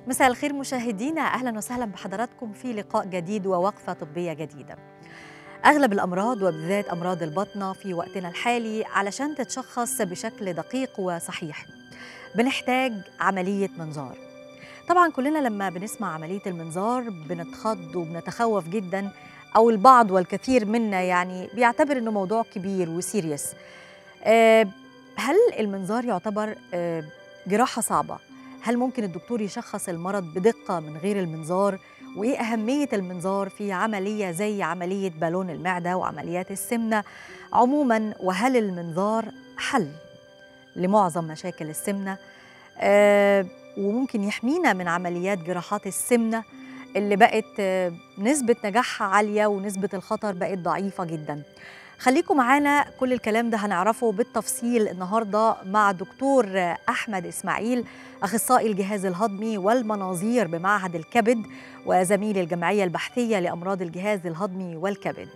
مساء الخير مشاهدينا اهلا وسهلا بحضراتكم في لقاء جديد ووقفه طبيه جديده. اغلب الامراض وبالذات امراض البطنه في وقتنا الحالي علشان تتشخص بشكل دقيق وصحيح بنحتاج عمليه منظار. طبعا كلنا لما بنسمع عمليه المنظار بنتخض وبنتخوف جدا او البعض والكثير منا يعني بيعتبر انه موضوع كبير وسيريس. أه هل المنظار يعتبر أه جراحه صعبه؟ هل ممكن الدكتور يشخص المرض بدقة من غير المنظار؟ وإيه أهمية المنظار في عملية زي عملية بالون المعدة وعمليات السمنة عموما وهل المنظار حل لمعظم مشاكل السمنة؟ آه وممكن يحمينا من عمليات جراحات السمنة اللي بقت آه نسبة نجاحها عالية ونسبة الخطر بقت ضعيفة جداً. خليكم معانا كل الكلام ده هنعرفه بالتفصيل النهارده مع دكتور احمد اسماعيل اخصائي الجهاز الهضمي والمناظير بمعهد الكبد وزميل الجمعيه البحثيه لامراض الجهاز الهضمي والكبد.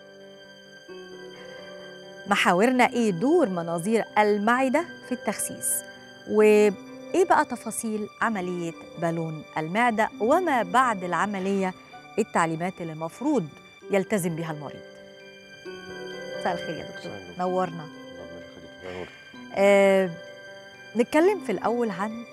محاورنا ايه دور مناظير المعده في التخسيس وايه بقى تفاصيل عمليه بالون المعده وما بعد العمليه التعليمات اللي المفروض يلتزم بها المريض. مساء الخير يا دكتور نورنا آه نتكلم في الأول عن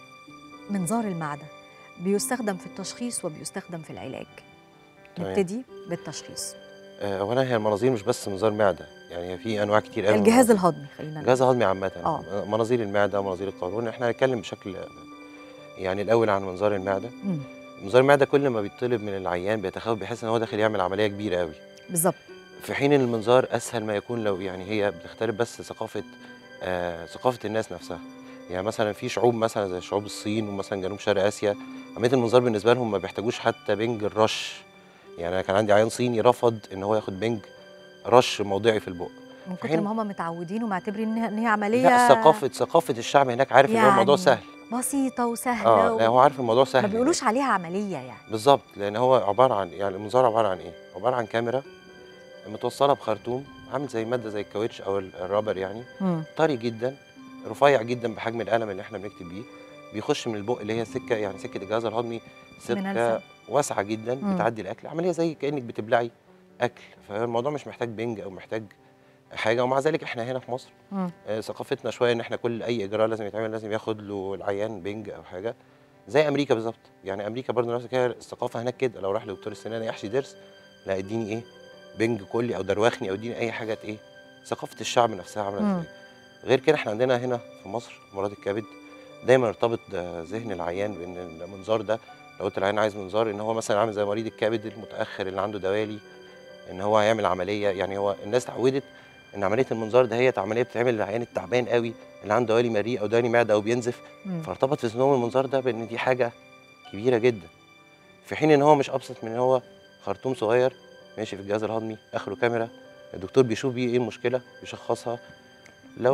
منظار المعدة بيستخدم في التشخيص وبيستخدم في العلاج تمام. نبتدي بالتشخيص آه، اولا هي المناظير مش بس منظار معده يعني في انواع كتير قوي من الجهاز المناظير. الهضمي خلينا الجهاز الهضمي عامه آه. مناظير المعده مناظير القولون احنا هنتكلم بشكل يعني الاول عن منظار المعده مم. منظار المعده كل ما بيطلب من العيان بيتخوف بيحس ان هو داخل يعمل عمليه كبيره قوي بالظبط في حين ان المنظار اسهل ما يكون لو يعني هي بتختلف بس ثقافه آه ثقافه الناس نفسها يعني مثلا في شعوب مثلا زي شعوب الصين ومثلا جنوب شرق اسيا عمليه المنظار بالنسبه لهم ما بيحتاجوش حتى بنج الرش يعني انا كان عندي عيان صيني رفض ان هو ياخد بنج رش موضعي في البق من كتر حين- ما هم متعودين ومعتبرين إن هي- ان هي عمليه لا ثقافه ثقافه الشعب هناك عارف ان هو الموضوع يعني سهل بسيطه وسهله اه و... لا هو عارف الموضوع سهل ما هناك. بيقولوش عليها عمليه يعني بالظبط لان هو عباره عن يعني المنظار عباره عن ايه عباره عن كاميرا متوصله بخرطوم عامل زي ماده زي الكاوتش او ال- الرابر يعني مم. طري جدا رفيع جدا بحجم القلم اللي احنا بنكتب بيه بيخش من البق اللي هي سكه يعني سكه الجهاز الهضمي من سكه الفم. واسعه جدا مم. بتعدي الاكل عمليه زي كانك بتبلعي اكل فالموضوع مش محتاج بنج او محتاج حاجه ومع ذلك احنا هنا في مصر مم. آه، ثقافتنا شويه ان احنا كل اي اجراء لازم يتعمل لازم ياخد له العيان بنج او حاجه زي امريكا بالظبط يعني امريكا برضه نفس كده الثقافه هناك كده لو راح لدكتور السنان يحشي ضرس لا اديني ايه بنج كلي او دروخني او اديني اي حاجه ايه ثقافه الشعب نفسها عامله مم. ازاي غير كده احنا عندنا هنا في مصر امراض الكبد دايما ارتبط آه، ذهن العيان بان المنظار ده لو قلت العيان عايز منظار ان هو مثلا عامل زي مريض الكبد المتاخر اللي عنده دوالي ان هو هيعمل عمليه يعني هو الناس اتعودت ان عمليه المنظار ده هي عمليه بتتعمل للعيان التعبان قوي اللي عنده دوالي مريء او دوالي معده او بينزف مم. فارتبط في ذهنهم المنظار ده بان دي حاجه كبيره جدا في حين ان هو مش ابسط من ان هو خرطوم صغير ماشي في الجهاز الهضمي اخره كاميرا الدكتور بيشوف بيه ايه المشكله بيشخصها لو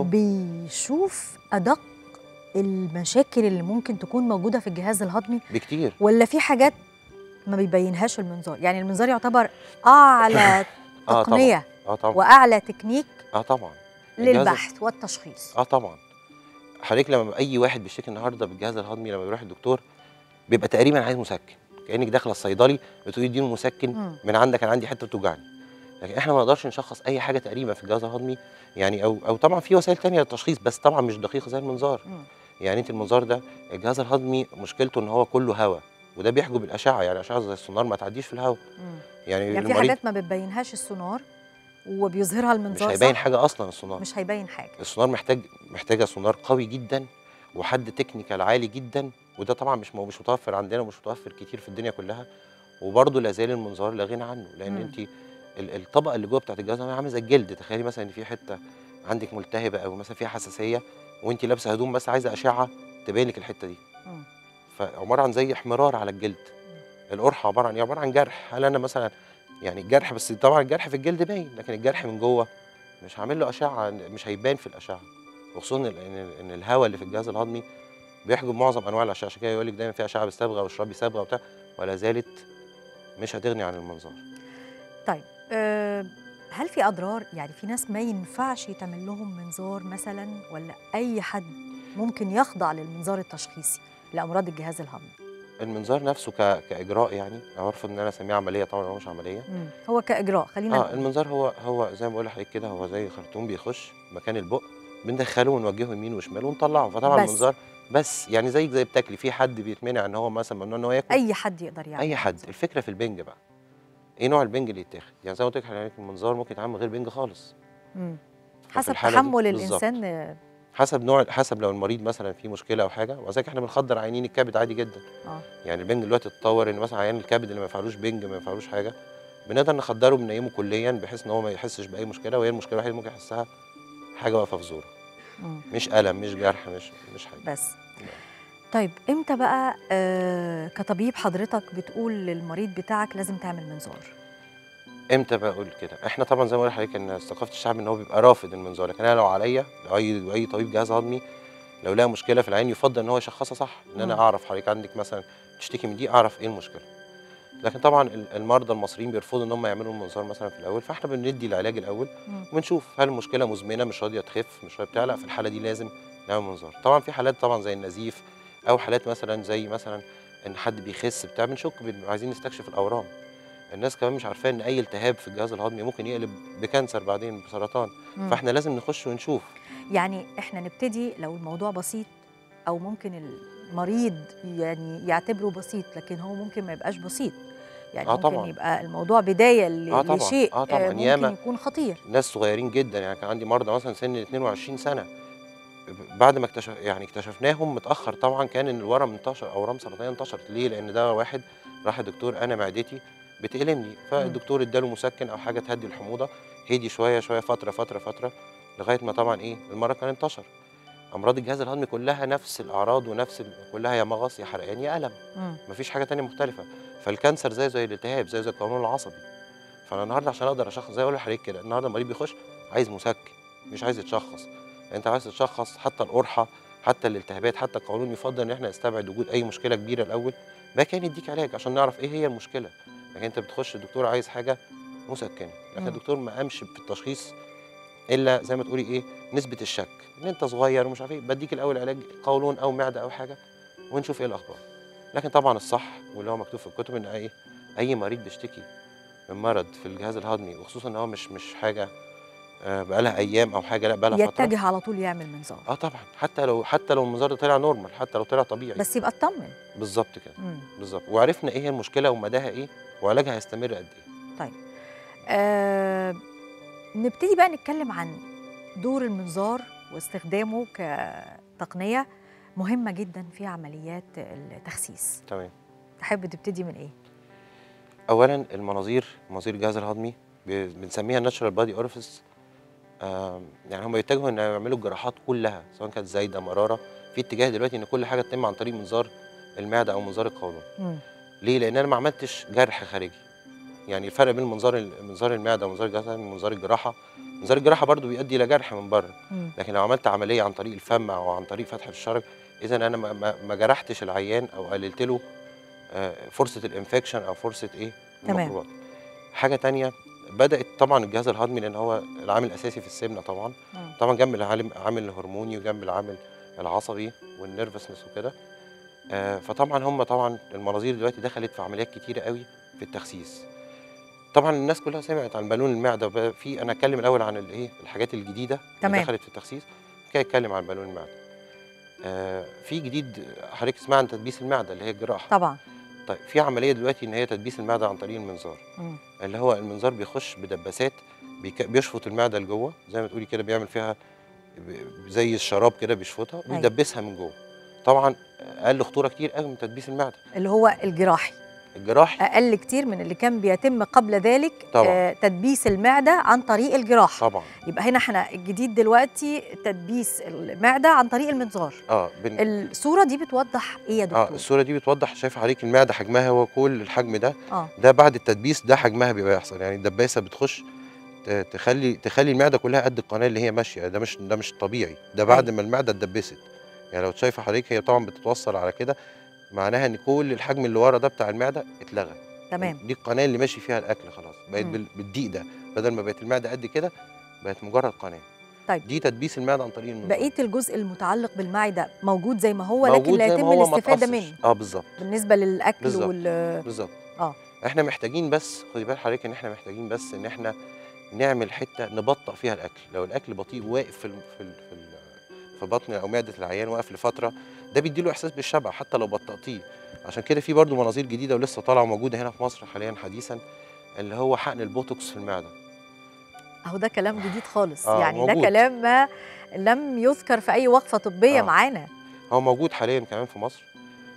بيشوف ادق المشاكل اللي ممكن تكون موجوده في الجهاز الهضمي بكتير ولا في حاجات ما بيبينهاش المنظار يعني المنظار يعتبر اعلى اه طبعا تقنيه اه طبعا واعلى تكنيك اه طبعا الجهاز- للبحث والتشخيص اه طبعا حضرتك لما اي واحد بيشتكي النهارده بالجهاز الهضمي لما بيروح الدكتور بيبقى تقريبا عايز مسكن كانك داخله الصيدلي بتقولي اديله مسكن مم. من عندك انا عندي حته بتوجعني لكن احنا ما نقدرش نشخص اي حاجه تقريبا في الجهاز الهضمي يعني او او طبعا في وسائل تانية للتشخيص بس طبعا مش دقيقه زي المنظار مم. يعني انت المنظار ده الجهاز الهضمي مشكلته ان هو كله هواء وده بيحجب الاشعه يعني اشعه زي السونار ما تعديش في الهواء مم. يعني, يعني في المريض حاجات ما بتبينهاش السونار وبيظهرها مش المنظار هيبين صح؟ حاجه اصلا السونار مش هيبين حاجه السونار محتاج محتاجه سونار قوي جدا وحد تكنيكال عالي جدا وده طبعا مش مو- مش متوفر عندنا ومش متوفر كتير في الدنيا كلها وبرضه لا زال المنظار لا غنى عنه لان مم. انت ال- الطبقه اللي جوه بتاعت الجهاز الهضمي عامله زي الجلد تخيلي مثلا ان في حته عندك ملتهبه او مثلا فيها حساسيه وانت لابسه هدوم بس عايزه اشعه تبين لك الحته دي مم. فعباره عن زي احمرار على الجلد القرحه عباره عن ايه عباره عن جرح هل انا مثلا يعني الجرح بس طبعا الجرح في الجلد باين لكن الجرح من جوه مش هعمل له اشعه مش هيبان في الاشعه وخصوصا ان ان إن الهواء اللي في الجهاز الهضمي بيحجب معظم انواع الاشعه عشان كده يقول لك دايما في اشعه بالصبغه واشربي صبغه وبتاع ولا زالت مش هتغني عن المنظار طيب أه هل في اضرار يعني في ناس ما ينفعش يتعمل لهم منظار مثلا ولا اي حد ممكن يخضع للمنظار التشخيصي لامراض الجهاز الهضمي المنظار نفسه ك... كاجراء يعني أنا برفض ان انا اسميه عمليه طبعا هو مش عمليه مم. هو كاجراء خلينا اه نقول. المنظار هو هو زي ما بقول لحضرتك كده هو زي خرطوم بيخش مكان البق بندخله ونوجهه يمين وشمال ونطلعه فطبعا بس. المنظار بس يعني زيك زي بتاكلي في حد بيتمنع ان هو مثلا ممنوع ان هو ياكل اي حد يقدر يعمل اي حد منظار. الفكره في البنج بقى ايه نوع البنج اللي يتاخد يعني زي ما قلت لك حضرتك المنظار ممكن يتعمل من غير بنج خالص مم. ففي حسب الحالة دي تحمل بالظبط. الانسان آه، حسب نوع حسب لو المريض مثلا فيه مشكله او حاجه وذلك احنا بنخدر عيانين الكبد عادي جدا اه يعني البنج دلوقتي اتطور ان مثلا عيان الكبد اللي ما ينفعلوش بنج ما ينفعلوش حاجه بنقدر نخدره بننيمه كليا بحيث ان هو ما يحسش باي مشكله وهي المشكله الوحيده اللي ممكن يحسها حاجه واقفه في زوره مم. مش الم مش جرح مش مش حاجه بس طيب امتى بقى آه كطبيب حضرتك بتقول للمريض بتاعك لازم تعمل منظار امتى بقول كده احنا طبعا زي ما قلت لحضرتك ان ثقافه الشعب ان هو بيبقى رافض المنظار لكن انا لو عليا لو اي اي طبيب جهاز هضمي لو لقى مشكله في العين يفضل ان هو يشخصها صح ان انا مم. اعرف حضرتك عندك مثلا تشتكي من دي اعرف ايه المشكله لكن طبعا ال- المرضى المصريين بيرفضوا ان هم يعملوا المنظار مثلا في الاول فاحنا بندي العلاج الاول مم. ونشوف هل المشكله مزمنه مش راضيه تخف مش راضيه بتاع لا في الحاله دي لازم نعمل منظار طبعا في حالات طبعا زي النزيف او حالات مثلا زي مثلا ان حد بيخس بتاع بنشك بنبقى عايزين نستكشف الاورام الناس كمان مش عارفه ان اي التهاب في الجهاز الهضمي ممكن يقلب بكانسر بعدين بسرطان مم. فاحنا لازم نخش ونشوف يعني احنا نبتدي لو الموضوع بسيط او ممكن المريض يعني يعتبره بسيط لكن هو ممكن ما يبقاش بسيط يعني آه ممكن طبعاً. يبقى الموضوع بدايه ل- آه طبعاً. لشيء آه طبعاً. ممكن ياما. يكون خطير ناس صغيرين جدا يعني كان عندي مرضى مثلا سن 22 سنه بعد ما اكتشف يعني اكتشفناهم متاخر طبعا كان ان الورم انتشر اورام سرطانيه انتشرت ليه لان ده واحد راح الدكتور انا معدتي بتألمني فالدكتور اداله مسكن او حاجه تهدي الحموضه هدي شويه شويه فتره فتره فتره لغايه ما طبعا ايه المرض كان انتشر امراض الجهاز الهضمي كلها نفس الاعراض ونفس ال- كلها يا مغص يا حرقان يا الم مم. مفيش حاجه تانية مختلفه فالكانسر زي زي الالتهاب زي زي القولون العصبي فانا النهارده عشان اقدر اشخص زي ما اقول لحضرتك كده النهارده المريض بيخش عايز مسكن مش عايز يتشخص انت عايز تتشخص حتى القرحه حتى الالتهابات حتى القولون يفضل ان احنا نستبعد وجود اي مشكله كبيره الاول بعد كده نديك علاج عشان نعرف ايه هي المشكله لكن انت بتخش الدكتور عايز حاجه مسكنه لكن مم. الدكتور ما قامش بالتشخيص الا زي ما تقولي ايه نسبه الشك ان انت صغير ومش عارف ايه بديك الاول علاج قولون او معده او حاجه ونشوف ايه الاخبار لكن طبعا الصح واللي هو مكتوب في الكتب ان اي اي مريض بيشتكي من مرض في الجهاز الهضمي وخصوصا ان هو مش مش حاجه آه، بقالها ايام او حاجه لا بقالها فتره يتجه على طول يعمل منظار اه طبعا حتى لو حتى لو المنظار ده طلع نورمال حتى لو طلع طبيعي بس يبقى اطمن بالظبط كده مم. بالظبط وعرفنا ايه هي المشكله ومداها ايه وعلاجها هيستمر قد ايه آه نبتدي بقى نتكلم عن دور المنظار واستخدامه كتقنيه مهمه جدا في عمليات التخسيس تمام تحب تبتدي من ايه اولا المناظير مناظير الجهاز الهضمي ب- بنسميها ناتشرال بادي اورفيس يعني هم بيتجهوا ان يعملوا الجراحات كلها سواء كانت زايده مراره في اتجاه دلوقتي ان كل حاجه تتم عن طريق منظار المعده او منظار القولون مم. ليه لان انا ما عملتش جرح خارجي يعني الفرق بين منظار ال- منظار المعده ومنظار الجهاز الهضمي ومنظار الجراحه منظار الجراحه برضو بيؤدي الى جرح من بره مم. لكن لو عملت عمليه عن طريق الفم او عن طريق فتح الشرج اذا انا ما, ما, ما جرحتش العيان او قللت له آه، فرصه الانفكشن او فرصه ايه تمام. الميكروبات حاجه تانية بدات طبعا الجهاز الهضمي لان هو العامل الاساسي في السمنه طبعا مم. طبعا جنب العامل عامل الهرموني وجنب العامل العصبي والنيرفسنس وكده آه، فطبعا هم طبعا المناظير دلوقتي دخلت في عمليات كتيره قوي في التخسيس طبعا الناس كلها سمعت عن بالون المعده وب- في انا اتكلم الاول عن الايه الحاجات الجديده تمام. اللي دخلت في التخسيس كده اتكلم عن بالون المعده آه، في جديد حضرتك تسمع عن تدبيس المعده اللي هي الجراحه طبعا طيب في عمليه دلوقتي ان هي تدبيس المعده عن طريق المنظار مم. اللي هو المنظار بيخش بدباسات بيك- بيشفط المعده لجوه زي ما تقولي كده بيعمل فيها ب- زي الشراب كده بيشفطها أيوة. ويدبسها من جوه طبعا اقل خطوره كتير قوي من تدبيس المعده اللي هو الجراحي الجراحي اقل كتير من اللي كان بيتم قبل ذلك طبعاً. آه تدبيس المعده عن طريق الجراحه طبعا يبقى هنا احنا الجديد دلوقتي تدبيس المعده عن طريق المنظار اه بن... الصوره دي بتوضح ايه يا اه دكتور الصوره دي بتوضح شايف عليك المعده حجمها هو كل الحجم ده اه ده بعد التدبيس ده حجمها بيبقى يحصل يعني الدباسه بتخش ت- تخلي تخلي المعده كلها قد القناه اللي هي ماشيه ده مش ده مش طبيعي ده بعد أيوة. ما المعده اتدبست يعني لو شايفه حضرتك هي طبعا بتتوصل على كده معناها ان كل الحجم اللي ورا ده بتاع المعده اتلغى تمام دي القناه اللي ماشي فيها الاكل خلاص بقت مم. بال- بالضيق ده بدل ما بقت المعده قد كده بقت مجرد قناه طيب. دي تدبيس المعده عن طريق المنظار بقيه الجزء موجود بالمعده موجود زي ما هو موجود لكن لا زي يتم ما هو ما الاستفاده اتقصش. منه اه بالظبط بالنسبه للاكل بالظبط. وال بالظبط آه. احنا محتاجين بس خدي بال حضرتك ان احنا محتاجين بس ان احنا نعمل حته نبطئ فيها الاكل لو الاكل بطيء واقف في ال- في ال- في, ال- في بطن او معده العيان واقف لفتره ده بيديله احساس بالشبع حتى لو بطأتيه عشان كده في برضو مناظير جديده ولسه طالعه موجوده هنا في مصر حاليا حديثا اللي هو حقن البوتوكس في المعده اهو ده كلام جديد خالص آه، يعني ده موجود. كلام ما لم يذكر في اي وقفه طبيه آه. معانا هو موجود حاليا كمان في مصر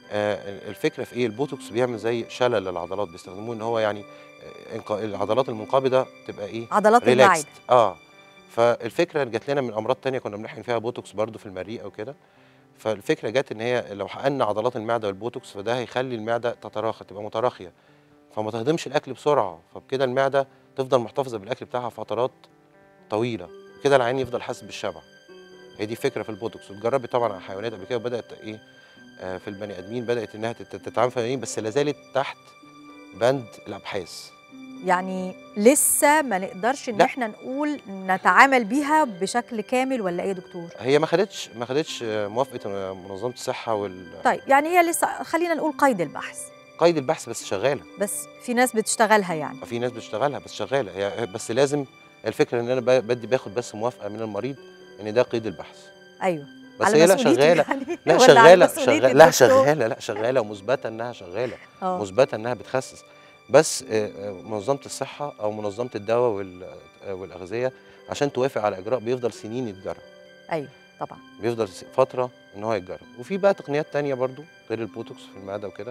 آه الفكره في ايه البوتوكس بيعمل زي شلل للعضلات بيستخدموه ان هو يعني آه، إنقا- العضلات المنقبضه تبقى ايه عضلات المعده ريلاكسد اه فالفكره جات لنا من امراض تانية كنا بنحقن فيها بوتوكس برضو في المريء او كده فالفكره جت ان هي لو حقنا عضلات المعده والبوتوكس فده هيخلي المعده تتراخى تبقى متراخيه فما تهضمش الاكل بسرعه فبكده المعده تفضل محتفظه بالاكل بتاعها فترات طويله كده العين يفضل حاسس بالشبع هي دي فكره في البوتوكس واتجربت طبعا على الحيوانات قبل كده وبدات ايه آه في البني ادمين بدات انها تت- تتعامل في البني بس لا زالت تحت بند الابحاث يعني لسه ما نقدرش ان لا. احنا نقول نتعامل بيها بشكل كامل ولا ايه يا دكتور هي ما خدتش ما خدتش آه، موافقه آه، منظمه الصحه وال طيب يعني هي لسه خلينا نقول قيد البحث قيد البحث بس شغاله بس في ناس بتشتغلها يعني في ناس بتشتغلها بس شغاله هي بس لازم الفكره ان انا ب- بدي باخد بس موافقه من المريض ان ده قيد البحث ايوه بس على هي لا مسؤوليتي شغاله يعني لا ولا على شغاله مسؤولية شغاله لا الدكتور؟ شغاله لا شغاله ومثبته انها شغاله آه. مثبته انها بتخسس بس آه، آه، منظمه الصحه او منظمه الدواء وال- آه، والاغذيه عشان توافق على اجراء بيفضل سنين يتجرب ايوه طبعا بيفضل س- فتره ان هو يتجرب وفي بقى تقنيات تانية برضو غير البوتوكس في المعده وكده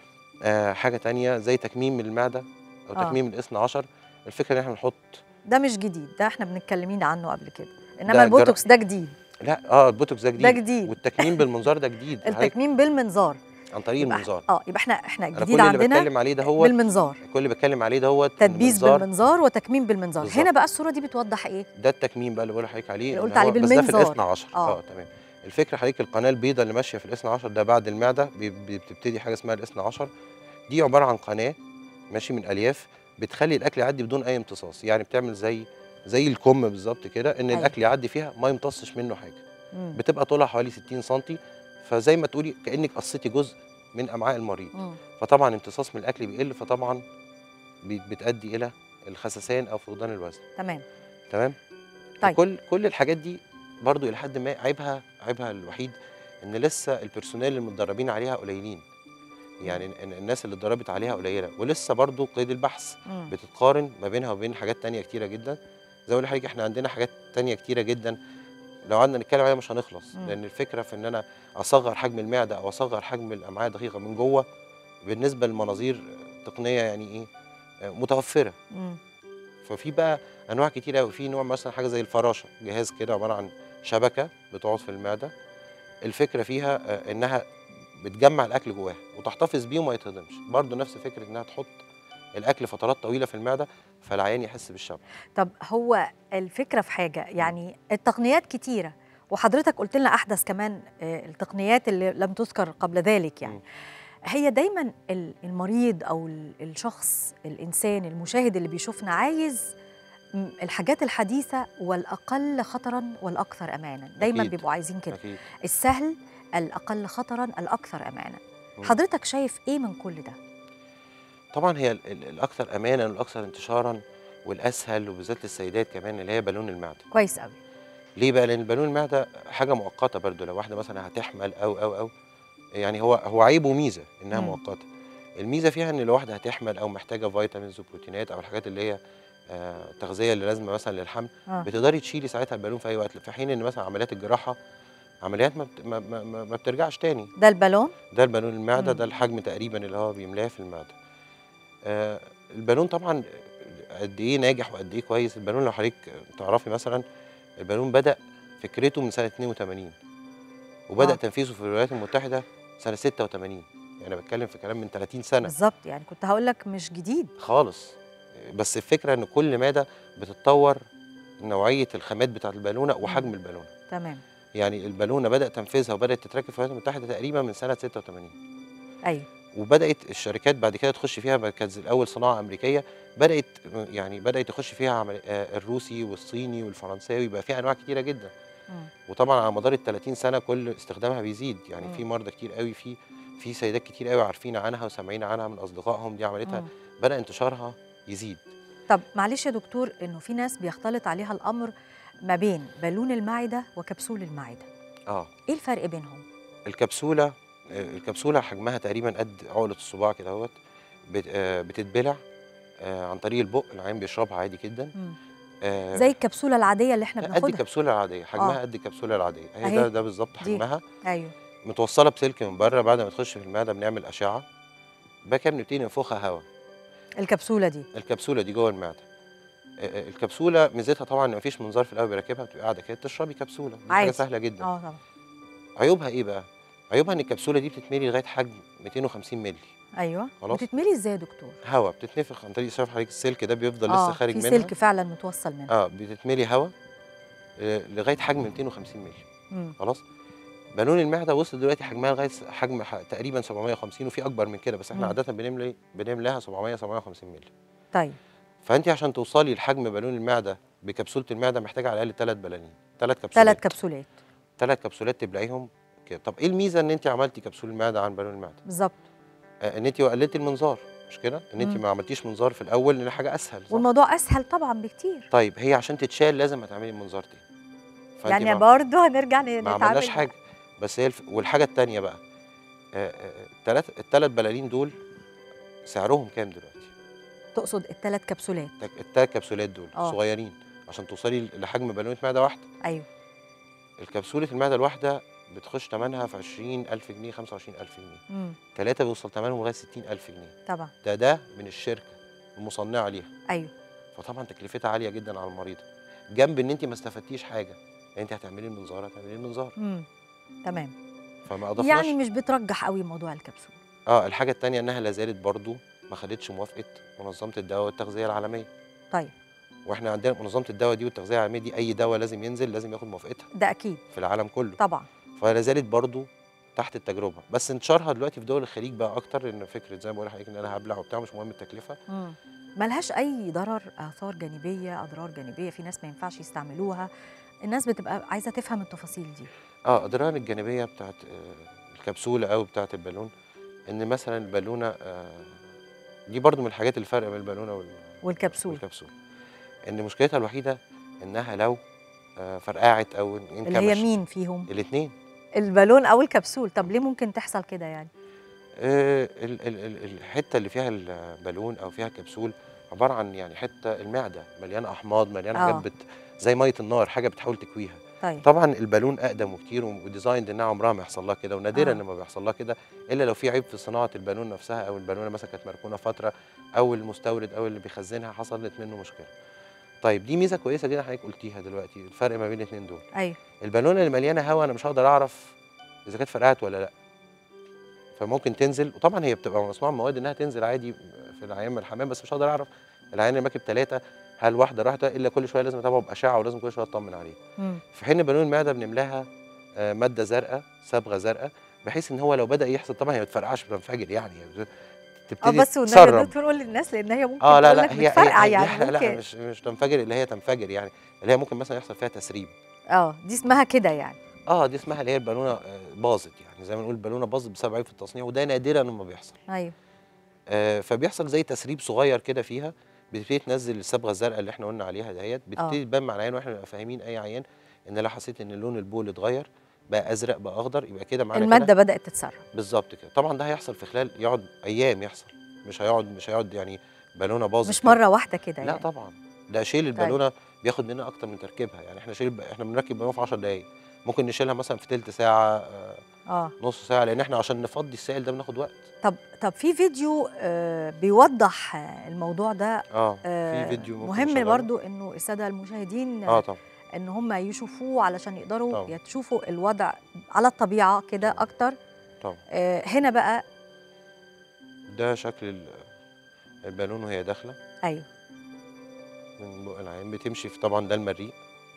آه حاجه تانية زي تكميم المعده او آه. تكميم الاثنى عشر الفكره ان احنا نحط ده مش جديد ده احنا بنتكلمين عنه قبل كده انما ده البوتوكس ده جديد لا اه البوتوكس ده جديد ده جديد. والتكميم بالمنظار ده جديد حضرتك التكميم بالمنظار عن طريق يبقى المنظار اه يبقى احنا احنا انا الجديد كل اللي عندنا بتكلم عليه ده هو بالمنظار كل اللي بتكلم عليه ده هو تدبيس المنظار بالمنظار وتكميم بالمنظار بالظبط. هنا بقى الصوره دي بتوضح ايه ده التكميم بقى اللي بقول لحضرتك عليه اللي إن قلت هو- عليه بس ده في بالمنظار. الاثنى عشر آه. اه تمام الفكره حضرتك القناه البيضاء اللي ماشيه في الاثنى عشر ده بعد المعده بي- بي- بتبتدي حاجه اسمها الاثنى عشر دي عباره عن قناه ماشي من الياف بتخلي الاكل يعدي بدون اي امتصاص يعني بتعمل زي زي الكم بالظبط كده ان أيوة. الاكل يعدي فيها ما يمتصش منه حاجه مم. بتبقى طولها حوالي 60 سم فزي ما تقولي كانك قصيتي جزء من امعاء المريض مم. فطبعا امتصاص من الاكل بيقل فطبعا بي- بتؤدي الى الخسسان او فقدان الوزن تمام تمام طيب. كل كل الحاجات دي برضو الى حد ما عيبها عيبها الوحيد ان لسه البيرسونيل اللي متدربين عليها قليلين يعني ال- ال- الناس اللي اتدربت عليها قليله ولسه برضو قيد البحث مم. بتتقارن ما بينها وبين حاجات تانية كتيره جدا زي ما بقول لحضرتك احنا عندنا حاجات تانية كتيره جدا لو قعدنا نتكلم عليها مش هنخلص مم. لان الفكره في ان انا اصغر حجم المعده او اصغر حجم الامعاء الدقيقه من جوه بالنسبه للمناظير تقنيه يعني ايه آه، متوفره مم. ففي بقى انواع كتير قوي في نوع مثلا حاجه زي الفراشه جهاز كده عباره عن شبكه بتقعد في المعده الفكره فيها آه، انها بتجمع الاكل جواها وتحتفظ بيه وما يتهضمش برضه نفس فكره انها تحط الاكل فترات طويله في المعده فالعيان يحس بالشبع طب هو الفكره في حاجه يعني التقنيات كتيره وحضرتك قلت لنا احدث كمان آه، التقنيات اللي لم تذكر قبل ذلك يعني مم. هي دايما ال- المريض او ال- الشخص الانسان المشاهد اللي بيشوفنا عايز م- الحاجات الحديثه والاقل خطرا والاكثر امانا دايما أكيد. بيبقوا عايزين كده اكيد السهل الاقل خطرا الاكثر امانا مم. حضرتك شايف ايه من كل ده طبعا هي ال- ال- الاكثر امانا والاكثر انتشارا والاسهل وبالذات للسيدات كمان اللي هي بالون المعده كويس قوي ليه بقى لان بالون المعده حاجه مؤقته برضو لو واحده مثلا هتحمل او او او يعني هو هو عيب وميزه انها مم. مؤقته الميزه فيها ان لو واحده هتحمل او محتاجه فيتامينز وبروتينات او الحاجات اللي هي آه، التغذيه اللي لازمه مثلا للحمل آه. بتقدري تشيلي ساعتها البالون في اي وقت في حين ان مثلا عمليات الجراحه عمليات ما, بت... ما, ما, ما ما بترجعش تاني ده البالون ده البالون المعده مم. ده الحجم تقريبا اللي هو بيملاه في المعده آه البالون طبعا قد ايه ناجح وقد ايه كويس البالون لو حضرتك تعرفي مثلا البالون بدا فكرته من سنه 82 وبدا آه. آه. تنفيذه في الولايات المتحده سنه 86 يعني بتكلم في كلام من 30 سنه بالظبط يعني كنت هقول لك مش جديد خالص بس الفكره ان كل ماده بتتطور نوعيه الخامات بتاعه البالونه وحجم البالونه تمام يعني البالونه بدا تنفيذها وبدات تتركب في الولايات المتحده تقريبا من سنه 86 ايوه وبدات الشركات بعد كده تخش فيها بقى كانت الاول صناعه امريكيه بدات يعني بدات يخش فيها عمل آه، الروسي والصيني والفرنساوي بقى فيها انواع كتيره جدا مم. وطبعا على مدار ال 30 سنه كل استخدامها بيزيد يعني مم. في مرضى كتير قوي في في سيدات كتير قوي عارفين عنها وسامعين عنها من اصدقائهم دي عملتها مم. بدا انتشارها يزيد طب معلش يا دكتور انه في ناس بيختلط عليها الامر ما بين بالون المعده وكبسول المعده اه ايه الفرق بينهم الكبسوله آه، الكبسوله حجمها تقريبا قد عقله الصباع كده اهوت بت- آه، بتتبلع آه، عن طريق البق العين بيشربها عادي جدا مم. آه، زي الكبسوله العاديه اللي احنا لا، قد بناخدها الكبسوله العاديه حجمها آه. قد الكبسوله العاديه هي أهي. ده ده بالظبط دي. حجمها ايوه متوصله بسلك من بره بعد ما تخش في المعده بنعمل اشعه بقى كده بنبتدي ننفخها هواء الكبسوله دي الكبسوله دي جوه المعده آه، آه، الكبسوله ميزتها طبعا ان مفيش منظار في الاول بيركبها بتبقى قاعده كده تشربي كبسوله دي حاجه عادي. سهله جدا اه طبعا عيوبها ايه بقى عيوبها ان الكبسوله دي بتتملي لغايه حجم 250 مللي ايوه خلاص. بتتملي ازاي يا دكتور هواء بتتنفخ عن طريق شايف حضرتك السلك ده بيفضل اه لسه خارج في منها سلك فعلا متوصل منها اه بتتملي هواء آه، لغايه حجم 250 مللي مم. خلاص بالون المعده وصل دلوقتي حجمها لغايه س- حجم ح- تقريبا 750 وفي اكبر من كده بس احنا مم. عاده بنملي بنملاها 700 750 مللي طيب فانت عشان توصلي لحجم بالون المعده بكبسوله المعده محتاجه على الاقل ثلاث بلالين ثلاث كبسولات ثلاث كبسولات ثلاث كبسولات تبلعيهم كده طب ايه الميزه ان انت عملتي كبسول المعده عن بالون المعده بالظبط آه ان انت قللتي المنظار مش كده ان انت مم. ما عملتيش منظار في الاول لان حاجه اسهل صح؟ والموضوع اسهل طبعا بكتير طيب هي عشان تتشال لازم هتعملي منظار تاني فأنت يعني ما- برضه هنرجع ن- ما نتعامل عملناش حاجه بس هي الف... والحاجه الثانيه بقى الثلاث الثلاث بلالين دول سعرهم كام دلوقتي تقصد الثلاث كبسولات الثلاث كبسولات دول آه. صغيرين عشان توصلي لحجم بالونه معده واحده ايوه الكبسوله المعده الواحده بتخش ثمنها في 20000 جنيه 25000 جنيه امم ثلاثه بيوصل ثمنهم لغايه 60000 جنيه طبعا ده ده من الشركه المصنعه ليها ايوه فطبعا تكلفتها عاليه جدا على المريض جنب ان انت ما استفدتيش حاجه يعني انت هتعملي المنظار هتعملي المنظار امم تمام فما اضفناش يعني مش بترجح قوي موضوع الكبسول اه الحاجه الثانيه انها لا زالت برضو ما خدتش موافقه منظمه الدواء والتغذيه العالميه طيب واحنا عندنا منظمه الدواء دي والتغذيه العالميه دي اي دواء لازم ينزل لازم ياخد موافقتها ده اكيد في العالم كله طبعا فلا زالت برضو تحت التجربه بس انتشارها دلوقتي في دول الخليج بقى اكتر ان فكره زي ما بقول لحضرتك ان انا هبلع وبتاع مش مهم التكلفه امم ملهاش اي ضرر اثار جانبيه اضرار جانبيه في ناس ما ينفعش يستعملوها الناس بتبقى عايزه تفهم التفاصيل دي اه اضرار الجانبيه بتاعت آه الكبسوله او بتاعت البالون ان مثلا البالونه آه دي برضو من الحاجات اللي فرق بين البالونه وال والكبسول والكبسول ان مشكلتها الوحيده انها لو آه فرقعت او اللي هي مين فيهم الاثنين البالون او الكبسول طب ليه ممكن تحصل كده يعني آه ال- ال- ال- الحته اللي فيها البالون او فيها كبسول عباره عن يعني حته المعده مليانه احماض مليانه آه. حاجات بت زي ميه النار حاجه بتحاول تكويها طيب طبعا البالون اقدم وكتير وديزايند انها عمرها ما يحصل لها كده ونادرا آه. ان ما بيحصل لها كده الا لو في عيب في صناعه البالون نفسها او البالونه مثلا كانت مركونه فتره او المستورد او اللي بيخزنها حصلت منه مشكله طيب دي ميزه كويسه جدا حضرتك قلتيها دلوقتي الفرق ما بين الاثنين دول ايوه البالونه اللي مليانه هواء انا مش هقدر اعرف اذا كانت فرقعت ولا لا فممكن تنزل وطبعا هي بتبقى مصنوعه من مواد انها تنزل عادي في العيان من الحمام بس مش هقدر اعرف العيان اللي راكب ثلاثه هل واحده راحت الا كل شويه لازم اتابعه باشعه ولازم كل شويه اطمن عليه مم. في حين بالون المعده بنملاها آه، ماده زرقاء صبغه زرقاء بحيث ان هو لو بدا يحصل طبعا هي ما بتفرقعش بتنفجر يعني هي اه تبتدي بس والنبي يا تسرب دكتور قول للناس لان هي ممكن اه لا تقول لا لك هي بتفرقع هي يعني لا لا ممكن مش مش تنفجر اللي هي تنفجر يعني اللي هي ممكن مثلا يحصل فيها تسريب اه دي اسمها كده يعني اه دي اسمها اللي هي البالونه آه، باظت يعني زي ما نقول البالونه باظت بسبب عيب في التصنيع وده نادرا لما بيحصل ايوه آه فبيحصل زي تسريب صغير كده فيها بتبتدي تنزل الصبغه الزرقاء اللي احنا قلنا عليها دهيت بتبتدي تبان مع العيان واحنا نبقى فاهمين اي عيان ان لو حسيت ان لون البول اتغير بقى ازرق بقى اخضر يبقى كده معانا كده الماده بدات تتسرب بالظبط كده طبعا ده هيحصل في خلال يقعد ايام يحصل مش هيقعد مش هيقعد يعني بالونه باظت مش كده. مره واحده كده لا يعني طبعا ده شيل البالونه بياخد مننا اكتر من تركيبها يعني احنا شيل احنا بنركب بالونه في 10 دقائق ممكن نشيلها مثلا في ثلث ساعه آه، اه نص ساعه لان احنا عشان نفضي السائل ده بناخد وقت طب طب في فيديو آه بيوضح آه، الموضوع ده اه آه في فيديو ممكن مهم نشغله. برضو انه الساده المشاهدين اه طبعا ان هم يشوفوه علشان يقدروا طبعا. يشوفوا الوضع على الطبيعه كده طبعا. اكتر طبعا آه هنا بقى ده شكل ال- البالون وهي داخله ايوه من بق العين بتمشي في طبعا ده المريء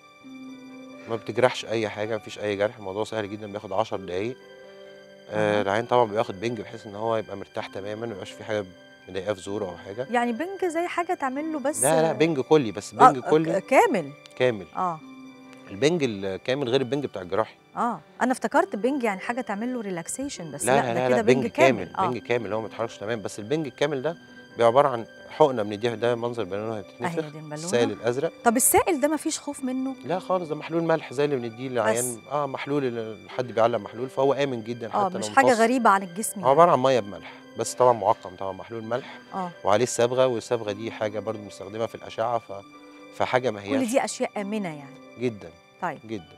ما بتجرحش اي حاجه مفيش اي جرح الموضوع سهل جدا بياخد 10 دقايق أها. آه العين طبعا بياخد بنج بحيث ان هو يبقى مرتاح تماما ما يبقاش في حاجه مضايقاه في زوره او حاجه يعني بنج زي حاجه تعمل له بس لا لا بنج كلي بس آه، بنج كلي ك- كامل كامل اه البنج الكامل غير البنج بتاع الجراحي اه انا افتكرت بنج يعني حاجه تعمل له ريلاكسيشن بس لا لا, لا ده لا, كده لا بنج كامل اه بنج كامل هو ما بيتحركش تمام بس البنج الكامل ده بيبقى عباره عن حقنه بنديها ده منظر البالونه وهي اهي بتتنفخ دي البالونه السائل الازرق طب السائل ده مفيش خوف منه لا خالص ده محلول ملح زي اللي بنديه للعيان اه محلول اللي حد بيعلق محلول فهو امن جدا اه حتى مش لو حاجه امتص. غريبه عن الجسم هو يعني. عباره عن ميه بملح بس طبعا معقم طبعا محلول ملح اه وعليه الصبغه والصبغه دي حاجه برضو مستخدمه في الاشعه ف... فحاجه ما كل هياش دي اشياء امنه يعني جدا طيب جدا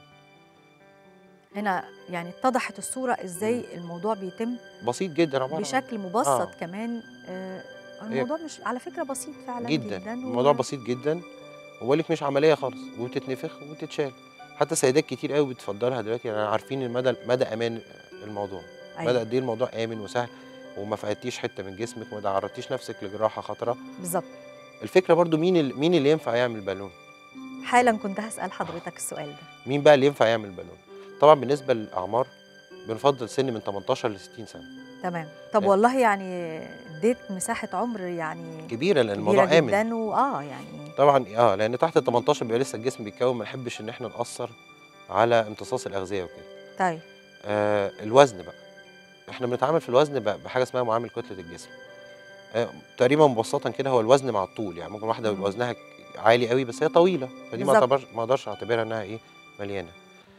هنا يعني اتضحت الصوره ازاي الموضوع بيتم بسيط جدا عباره عن بشكل مبسط آه. كمان آه الموضوع مش على فكره بسيط فعلا جدا, جدا و- الموضوع بسيط جدا وبقول لك مش عمليه خالص وبتتنفخ وبتتشال حتى سيدات كتير قوي بتفضلها دلوقتي يعني عارفين المدى مدى امان الموضوع أيوة. مدى قد ايه الموضوع امن وسهل وما فقدتيش حته من جسمك وما تعرضتيش نفسك لجراحه خطره بالظبط الفكره برضو مين ال- مين اللي ينفع يعمل بالون حالا كنت هسال حضرتك السؤال ده مين بقى اللي ينفع يعمل بالون طبعا بالنسبه للاعمار بنفضل سن من 18 ل 60 سنه تمام طب آه. والله يعني اديت مساحه عمر يعني كبيره لان كبيره الموضوع امن جدا واه يعني طبعا اه لان تحت ال 18 بيبقى لسه الجسم بيتكون ما نحبش ان احنا ناثر على امتصاص الاغذيه وكده طيب آه الوزن بقى احنا بنتعامل في الوزن ب- بحاجه اسمها معامل كتله الجسم آه تقريبا مبسطا كده هو الوزن مع الطول يعني ممكن واحده يبقى مم. وزنها ك- عالي قوي بس هي طويله فدي ما بالظبط. اعتبرش ما اقدرش اعتبرها انها ايه مليانه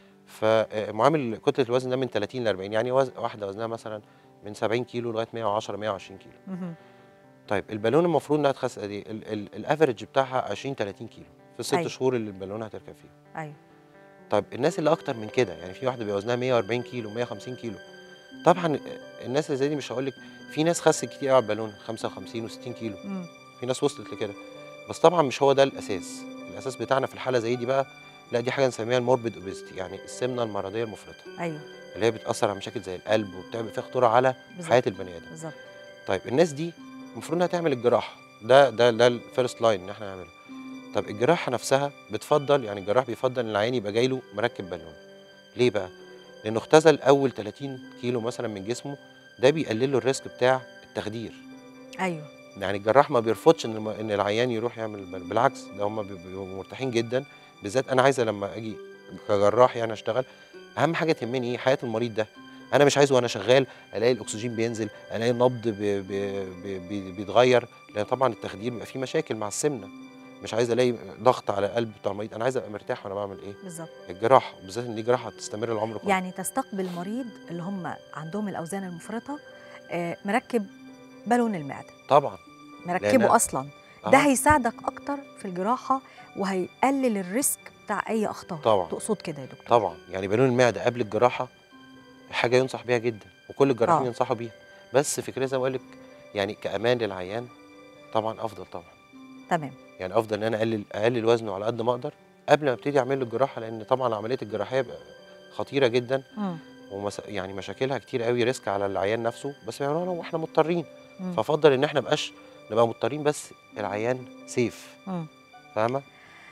فمعامل كتله الوزن ده من 30 ل 40 يعني وز... واحده وزنها مثلا من 70 كيلو لغايه 110 120 كيلو مهم. طيب البالون المفروض انها تخس قد ايه ال- ال- الافرج بتاعها 20 30 كيلو في الست أيوة. شهور اللي البالونه هتركب فيها ايوه طيب الناس اللي اكتر من كده يعني في واحده بيبقى وزنها 140 كيلو 150 كيلو طبعا الناس اللي زي دي مش هقول لك في ناس خست كتير قوي على البالونه 55 و60 كيلو مم. في ناس وصلت لكده بس طبعا مش هو ده الاساس الاساس بتاعنا في الحاله زي دي بقى لا دي حاجه نسميها الموربيد اوبيستي يعني السمنه المرضيه المفرطه ايوه اللي هي بتاثر على مشاكل زي القلب وبتعمل فيها خطوره على بالظبط. حياه البني ادم بالظبط طيب الناس دي المفروض انها تعمل الجراحه ده ده ده الفيرست لاين ان احنا نعمله طب الجراحه نفسها بتفضل يعني الجراح بيفضل ان العيان يبقى جاي له مركب بالون ليه بقى لانه اختزل اول 30 كيلو مثلا من جسمه ده بيقلل له الريسك بتاع التخدير ايوه يعني الجراح ما بيرفضش ان الم- ان العيان يروح يعمل بالون بالعكس ده هم بيبقوا مرتاحين جدا بالذات انا عايزه لما اجي كجراح يعني اشتغل اهم حاجه تهمني ايه حياه المريض ده انا مش عايزه وانا شغال الاقي الاكسجين بينزل الاقي النبض بي بي بي بي بيتغير لان طبعا التخدير بيبقى فيه مشاكل مع السمنه مش عايز الاقي ضغط على القلب بتاع المريض انا عايز ابقى مرتاح وانا بعمل ايه بالظبط الجراحه بالذات ان دي جراحه تستمر العمر كله يعني تستقبل المريض اللي هم عندهم الاوزان المفرطه آه، مركب بالون المعده طبعا مركبه لأن- اصلا ده آه، هيساعدك اكتر في الجراحه وهيقلل الريسك بتاع اي اخطار طبعا تقصد كده يا دكتور طبعا يعني بالون المعده قبل الجراحه حاجه ينصح بيها جدا وكل الجراحين آه. ينصحوا بيها بس فكرة زي ما بقول لك يعني كامان للعيان طبعا افضل طبعا تمام يعني افضل ان انا اقلل اقلل وزنه على قد ما اقدر قبل ما ابتدي اعمل له الجراحه لان طبعا عمليه الجراحيه بقى خطيره جدا مم. ومس... يعني مشاكلها كتير قوي ريسك على العيان نفسه بس بيعملوها واحنا مضطرين مم. فافضل ان احنا مبقاش نبقى مضطرين بس العيان سيف مم. فاهمه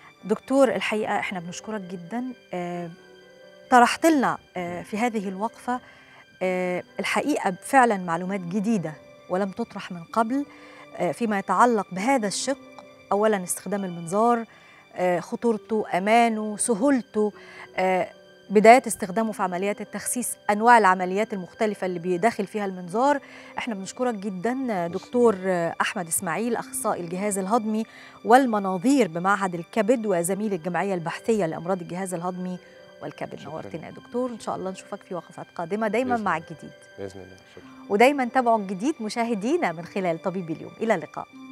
دكتور الحقيقه احنا بنشكرك جدا آه، طرحت لنا آه، في هذه الوقفه آه، الحقيقه فعلا معلومات جديده ولم تطرح من قبل آه، فيما يتعلق بهذا الشق اولا استخدام المنظار آه، خطورته امانه سهولته آه، بداية استخدامه في عمليات التخسيس أنواع العمليات المختلفة اللي بيداخل فيها المنظار احنا بنشكرك جدا آه، دكتور آه، أحمد إسماعيل أخصائي الجهاز الهضمي والمناظير بمعهد الكبد وزميل الجمعية البحثية لأمراض الجهاز الهضمي والكبد شكراً. نورتنا يا دكتور إن شاء الله نشوفك في وقفات قادمة دايما بإذن مع الله. الجديد باذن الله شكرا ودايما تابعوا الجديد مشاهدينا من خلال طبيب اليوم إلى اللقاء